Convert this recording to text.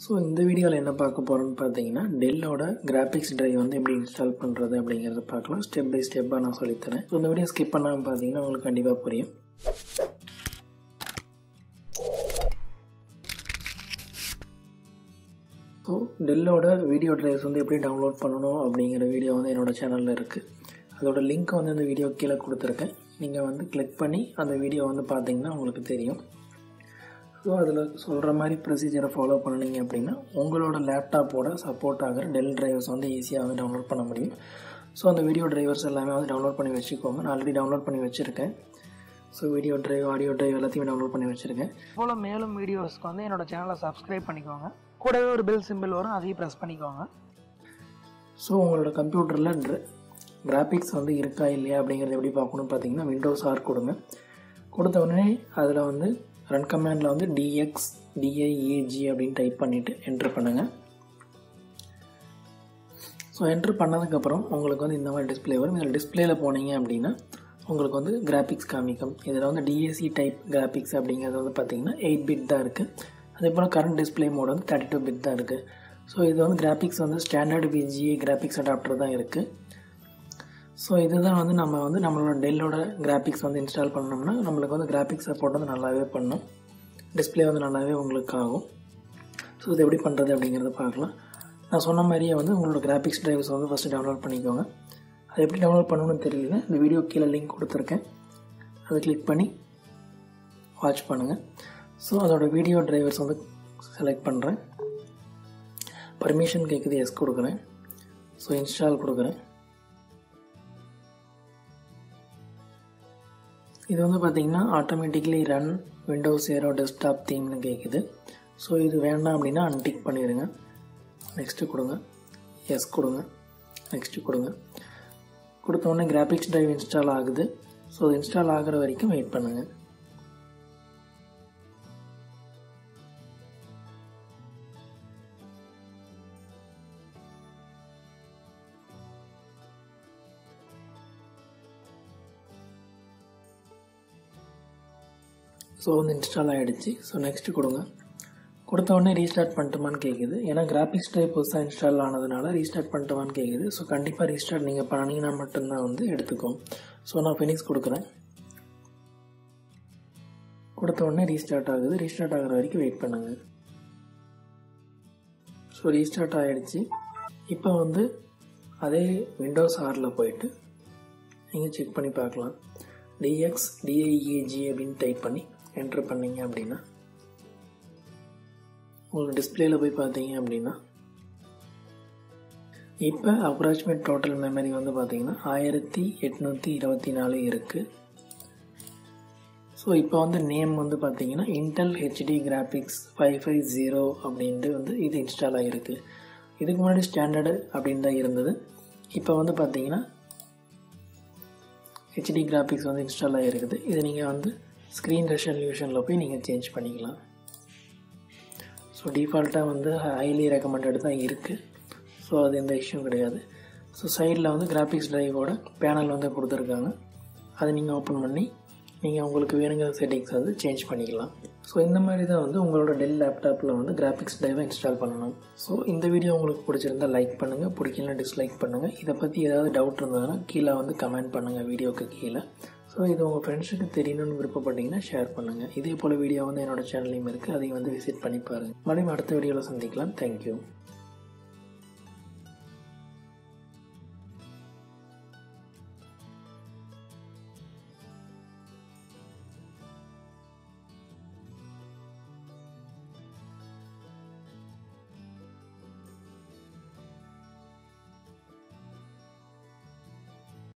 so இந்த வீடியோவில் என்ன பார்க்க போகிறோன்னு பார்த்தீங்கன்னா டெல்லோட கிராஃபிக்ஸ் ட்ரைவ் வந்து எப்படி இன்ஸ்டால் பண்ணுறது அப்படிங்கிறத பார்க்கலாம் ஸ்டெப் பை ஸ்டெப்பாக நான் சொல்லித்தரேன் ஸோ இந்த வீடியோ ஸ்கிப் பண்ணாமல் பார்த்தீங்கன்னா உங்களுக்கு கண்டிப்பாக புரியும் ஸோ டெல்லோட வீடியோ ட்ரைவ்ஸ் வந்து எப்படி டவுன்லோட் பண்ணணும் அப்படிங்கிற வீடியோ வந்து என்னோடய சேனலில் இருக்குது அதோட லிங்க் வந்து இந்த வீடியோ கீழே கொடுத்துருக்கேன் நீங்கள் வந்து கிளிக் பண்ணி அந்த வீடியோ வந்து பார்த்தீங்கன்னா உங்களுக்கு தெரியும் ஸோ அதில் சொல்கிற மாதிரி ப்ரொசீஜரை ஃபாலோ பண்ணிங்க அப்படின்னா உங்களோட லேப்டாப்போட சப்போர்ட் ஆகிற டெல் டிரைவர்ஸ் வந்து ஈஸியாக வந்து டவுன்லோட் பண்ண முடியும் ஸோ அந்த வீடியோ டிரைவர்ஸ் எல்லாமே வந்து டவுன்லோட் பண்ணி வச்சுக்கோங்க நான் ஆல்ரெடி டவுன்லோட் பண்ணி வச்சுருக்கேன் so video drive audio drive எல்லாத்தையுமே டவுன்லோட் பண்ணி வச்சுருக்கேன் போல் மேலும் வீடியோஸ்க்கு வந்து என்னோட சேனலை சப்ஸ்கிரைப் பண்ணிக்கோங்க கூடவே ஒரு பெல் சிம்பிள் வரும் அதையும் ப்ரெஸ் பண்ணிக்கோங்க ஸோ உங்களோட கம்ப்யூட்டரில் கிராஃபிக்ஸ் வந்து இருக்கா இல்லையா அப்படிங்கிறது எப்படி பார்க்கணும்னு பார்த்தீங்கன்னா விண்டோஸ் ஆர் கொடுங்க கொடுத்த உடனே அதில் வந்து ரன் கமாண்டில் வந்து டிஎக்ஸ் டிஐஏஜி அப்படின்னு டைப் பண்ணிவிட்டு என்ட்ரு பண்ணுங்கள் ஸோ என்ட்ரு பண்ணதுக்கப்புறம் உங்களுக்கு வந்து இந்த மாதிரி டிஸ்பிளே வரும் இதில் டிஸ்பிளேயில் போனீங்க அப்படின்னா உங்களுக்கு வந்து கிராஃபிக்ஸ் காமிக்கும் இதில் வந்து டிஏசி டைப் கிராஃபிக்ஸ் அப்படிங்கிறது வந்து பார்த்தீங்கன்னா எயிட் பிட் தான் இருக்குது அதே போல் கரண்ட் டிஸ்பிளே மோட் வந்து தேர்ட்டி டூ பிட் தான் இருக்குது ஸோ இது வந்து கிராஃபிக்ஸ் வந்து ஸ்டாண்டர்ட் விஜிஏ கிராஃபிக்ஸ் அடாப்டர் தான் இருக்குது ஸோ இதுதான் வந்து நம்ம வந்து நம்மளோட டெல்லோட கிராஃபிக்ஸ் வந்து இன்ஸ்டால் பண்ணோம்னா நம்மளுக்கு வந்து கிராஃபிக்ஸ் சப்போர்ட் வந்து நல்லாவே பண்ணும் டிஸ்பிளே வந்து நல்லாவே உங்களுக்கு ஆகும் ஸோ இது எப்படி பண்ணுறது அப்படிங்கிறத பார்க்கலாம் நான் சொன்ன மாதிரியே வந்து உங்களோட கிராஃபிக்ஸ் ட்ரைவ்ஸ் வந்து ஃபஸ்ட்டு டவுன்லோட் பண்ணிக்கோங்க அது எப்படி டவுன்லோட் பண்ணணும்னு தெரியல இந்த வீடியோ கீழே லிங்க் கொடுத்துருக்கேன் அதை கிளிக் பண்ணி வாட்ச் பண்ணுங்கள் ஸோ அதோட வீடியோ டிரைவர்ஸ் வந்து செலக்ட் பண்ணுறேன் பர்மிஷன் கேட்குது எஸ் கொடுக்குறேன் ஸோ இன்ஸ்டால் கொடுக்குறேன் இது வந்து பார்த்திங்கன்னா automatically run Windows Aero desktop தீம்னு கேட்குது ஸோ இது வேண்டாம் அப்படின்னா அன்டிக் பண்ணிடுங்க நெக்ஸ்ட்டு கொடுங்க எஸ் கொடுங்க நெக்ஸ்ட்டு கொடுங்க கொடுத்த உடனே கிராஃபிக்ஸ் ட்ரைவ் இன்ஸ்டால் ஆகுது ஸோ இன்ஸ்டால் ஆகிற வரைக்கும் வெயிட் பண்ணுங்கள் ஸோ வந்து இன்ஸ்டால் ஆகிடுச்சு ஸோ நெக்ஸ்ட்டு கொடுங்க கொடுத்த உடனே ரீஸ்டார்ட் பண்ணிட்டுமான்னு கேட்குது ஏன்னா கிராஃபிக்ஸ் ட்ரைவ் புதுசாக இன்ஸ்டால் ஆனதுனால ரீஸ்டார்ட் பண்ணிட்டுமான்னு கேட்குது ஸோ கண்டிப்பாக ரீஸ்டார்ட் நீங்கள் பண்ணிங்கன்னா மட்டும்தான் வந்து எடுத்துக்கும் ஸோ நான் ஃபினிக்ஸ் கொடுக்குறேன் கொடுத்த உடனே ரீஸ்டார்ட் ஆகுது ரீஸ்டார்ட் ஆகிற வரைக்கும் வெயிட் பண்ணுங்கள் ஸோ ரீஸ்டார்ட் ஆகிடுச்சு இப்போ வந்து அதே விண்டோஸ் ஆரில் போயிட்டு நீங்கள் செக் பண்ணி பார்க்கலாம் டிஎக்ஸ் டிஐஏஜி அப்படின்னு டைப் பண்ணி என்ட்ரு பண்ணிங்க அப்படின்னா உங்களுக்கு டிஸ்பிளேயில் போய் பார்த்தீங்க அப்படின்னா இப்போ அப்ராக்சிமேட் டோட்டல் மெமரி வந்து பார்த்தீங்கன்னா ஆயிரத்தி எட்நூற்றி இருபத்தி நாலு இருக்குது ஸோ இப்போ வந்து நேம் வந்து பார்த்தீங்கன்னா Intel HD graphics five five zero அப்படின்ட்டு வந்து இது இன்ஸ்டால் ஆகிருக்கு இதுக்கு முன்னாடி ஸ்டாண்டர்டு அப்படின்னு தான் இருந்தது இப்போ வந்து பார்த்தீங்கன்னா ஹெச்டி கிராஃபிக்ஸ் வந்து இன்ஸ்டால் ஆகிருக்குது இது நீங்கள் வந்து ஸ்க்ரீன் ரெசல்யூஷனில் போய் நீங்கள் சேஞ்ச் பண்ணிக்கலாம் ஸோ டிஃபால்ட்டாக வந்து ஹைலி ரெக்கமெண்டட் தான் இருக்குது ஸோ அது எந்த இஷ்யூ கிடையாது ஸோ சைடில் வந்து கிராஃபிக்ஸ் ட்ரைவோட பேனல் வந்து கொடுத்துருக்காங்க அதை நீங்கள் ஓப்பன் பண்ணி நீங்கள் உங்களுக்கு வேணுங்கிற செட்டிங்ஸ் வந்து சேஞ்ச் பண்ணிக்கலாம் ஸோ இந்த மாதிரி தான் வந்து உங்களோட டெல் லேப்டாப்பில் வந்து கிராஃபிக்ஸ் ட்ரைவை இன்ஸ்டால் பண்ணணும் ஸோ இந்த வீடியோ உங்களுக்கு பிடிச்சிருந்தா லைக் பண்ணுங்கள் பிடிக்கலனா டிஸ்லைக் பண்ணுங்கள் இதை பற்றி ஏதாவது டவுட் இருந்ததுன்னா கீழே வந்து கமெண்ட் பண்ணுங்கள் வீடியோக்கு கீழே ஸோ இது உங்கள் ஃப்ரெண்ட்ஸுக்கு தெரியணும்னு விருப்பப்பட்டீங்கன்னா ஷேர் பண்ணுங்கள் இதே போல் வீடியோ வந்து என்னோடய சேனல்லையும் இருக்குது அதையும் வந்து விசிட் பண்ணி பாருங்கள் மறுபடியும் அடுத்த வீடியோவில் சந்திக்கலாம் தேங்க்யூ